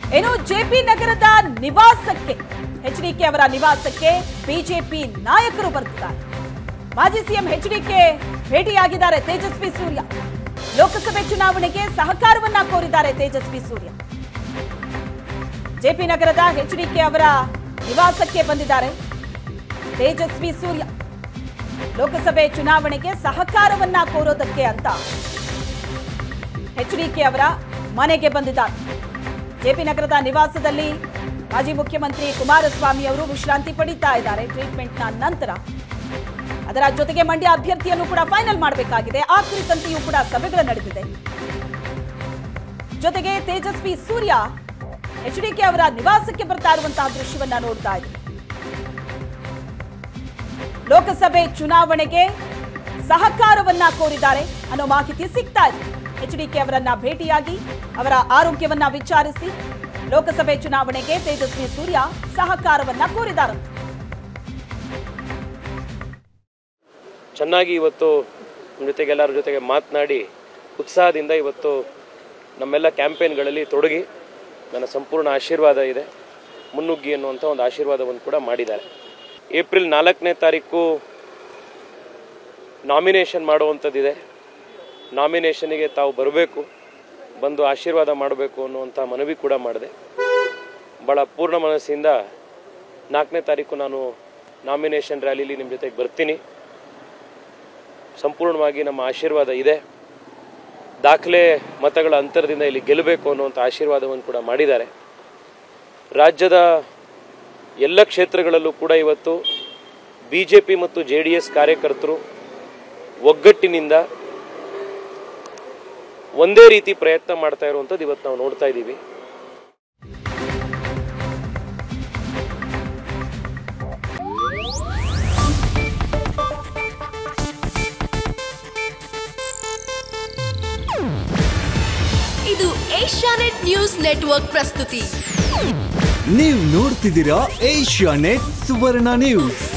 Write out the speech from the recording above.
ಏನು ಜೆಪಿ ನಗರದ ನಿವಾಸಕ್ಕೆ ಎಚ್ಡಿಕೆ ಅವರ ನಿವಾಸಕ್ಕೆ ಬಿಜೆಪಿ ನಾಯಕರು ಬರ್ತಿದ್ದಾರೆ ಮಾಜಿ ಸಿಎಂ ಎಚ್ಡಿಕೆ ಭೇಟಿಯಾಗಿದ್ದಾರೆ ತೇಜಸ್ವಿ ಸೂರ್ಯ ಲೋಕಸಭೆ ಚುನಾವಣೆಗೆ ಸಹಕಾರವನ್ನ ಕೋರಿದ್ದಾರೆ ತೇಜಸ್ವಿ ಸೂರ್ಯ ಜೆಪಿ ನಗರದ ಎಚ್ಡಿಕೆ ಅವರ ನಿವಾಸಕ್ಕೆ ಬಂದಿದ್ದಾರೆ ತೇಜಸ್ವಿ ಸೂರ್ಯ ಲೋಕಸಭೆ ಚುನಾವಣೆಗೆ ಸಹಕಾರವನ್ನ ಕೋರೋದಕ್ಕೆ ಅಂತ ಎಚ್ಡಿಕೆ ಅವರ ಮನೆಗೆ ಬಂದಿದ್ದಾರೆ ಜೆಪಿ ನಗರದ ನಿವಾಸದಲ್ಲಿ ಮಾಜಿ ಮುಖ್ಯಮಂತ್ರಿ ಕುಮಾರಸ್ವಾಮಿ ಅವರು ವಿಶ್ರಾಂತಿ ಪಡಿತಾ ಇದ್ದಾರೆ ಟ್ರೀಟ್ಮೆಂಟ್ನ ನಂತರ ಅದರ ಜೊತೆಗೆ ಮಂಡ್ಯ ಅಭ್ಯರ್ಥಿಯನ್ನು ಕೂಡ ಫೈನಲ್ ಮಾಡಬೇಕಾಗಿದೆ ಆ ಕುರಿತಂತೆಯೂ ಕೂಡ ಸಭೆಗಳು ನಡೆದಿದೆ ಜೊತೆಗೆ ತೇಜಸ್ವಿ ಸೂರ್ಯ ಎಚ್ಡಿಕೆ ಅವರ ನಿವಾಸಕ್ಕೆ ಬರ್ತಾ ಇರುವಂತಹ ದೃಶ್ಯವನ್ನ ನೋಡ್ತಾ ಇದ್ದೀವಿ ಲೋಕಸಭೆ ಚುನಾವಣೆಗೆ ಸಹಕಾರವನ್ನ ಕೋರಿದ್ದಾರೆ ಅನ್ನೋ ಮಾಹಿತಿ ಸಿಗ್ತಾ ಇದೆ ಎಚ್ಡಿಕೆ ಅವರನ್ನ ಭೇಟಿಯಾಗಿ ಅವರ ಆರೋಗ್ಯವನ್ನ ವಿಚಾರಿಸಿ ಲೋಕಸಭೆ ಚುನಾವಣೆಗೆ ತೇಜಸ್ವಿ ಸೂರ್ಯ ಸಹಕಾರವನ್ನ ಕೋರಿದಾರಂತೆ ಚೆನ್ನಾಗಿ ಇವತ್ತು ನಮ್ಮ ಜೊತೆಗೆ ಎಲ್ಲರ ಜೊತೆಗೆ ಮಾತನಾಡಿ ಉತ್ಸಾಹದಿಂದ ಇವತ್ತು ನಮ್ಮೆಲ್ಲ ಕ್ಯಾಂಪೇನ್ಗಳಲ್ಲಿ ತೊಡಗಿ ನನ್ನ ಸಂಪೂರ್ಣ ಆಶೀರ್ವಾದ ಇದೆ ಮುನ್ನುಗ್ಗಿ ಅನ್ನುವಂಥ ಒಂದು ಆಶೀರ್ವಾದವನ್ನು ಕೂಡ ಮಾಡಿದ್ದಾರೆ ಏಪ್ರಿಲ್ ನಾಲ್ಕನೇ ತಾರೀಕು ನಾಮಿನೇಷನ್ ಮಾಡುವಂಥದ್ದಿದೆ ನಾಮಿನೇಷನಿಗೆ ತಾವು ಬರಬೇಕು ಬಂದು ಆಶೀರ್ವಾದ ಮಾಡಬೇಕು ಅನ್ನುವಂಥ ಮನವಿ ಕೂಡ ಮಾಡಿದೆ ಭಾಳ ಪೂರ್ಣ ಮನಸ್ಸಿಂದ ನಾಲ್ಕನೇ ತಾರೀಕು ನಾನು ನಾಮಿನೇಷನ್ ರ್ಯಾಲಿಲಿ ನಿಮ್ಮ ಜೊತೆಗೆ ಬರ್ತೀನಿ ಸಂಪೂರ್ಣವಾಗಿ ನಮ್ಮ ಆಶೀರ್ವಾದ ಇದೆ ದಾಖಲೆ ಮತಗಳ ಅಂತರದಿಂದ ಇಲ್ಲಿ ಗೆಲ್ಲಬೇಕು ಅನ್ನುವಂಥ ಆಶೀರ್ವಾದವನ್ನು ಕೂಡ ಮಾಡಿದ್ದಾರೆ ರಾಜ್ಯದ ಎಲ್ಲ ಕ್ಷೇತ್ರಗಳಲ್ಲೂ ಕೂಡ ಇವತ್ತು ಬಿ ಜೆ ಪಿ ಮತ್ತು ಜೆ ಡಿ ಎಸ್ ಕಾರ್ಯಕರ್ತರು ಒಗ್ಗಟ್ಟಿನಿಂದ ಒಂದೇ ರೀತಿ ಪ್ರಯತ್ನ ಮಾಡ್ತಾ ಇರುವಂಥದ್ದು ಇವತ್ತು ನಾವು ನೋಡ್ತಾ ಇದ್ದೀವಿ ಇದು ಏಷ್ಯಾನೆಟ್ ನ್ಯೂಸ್ ನೆಟ್ವರ್ಕ್ ಪ್ರಸ್ತುತಿ ನೀವು ನೋಡ್ತಿದ್ದೀರಾ ಏಷ್ಯಾ ನೆಟ್ ಸುವರ್ಣ ನ್ಯೂಸ್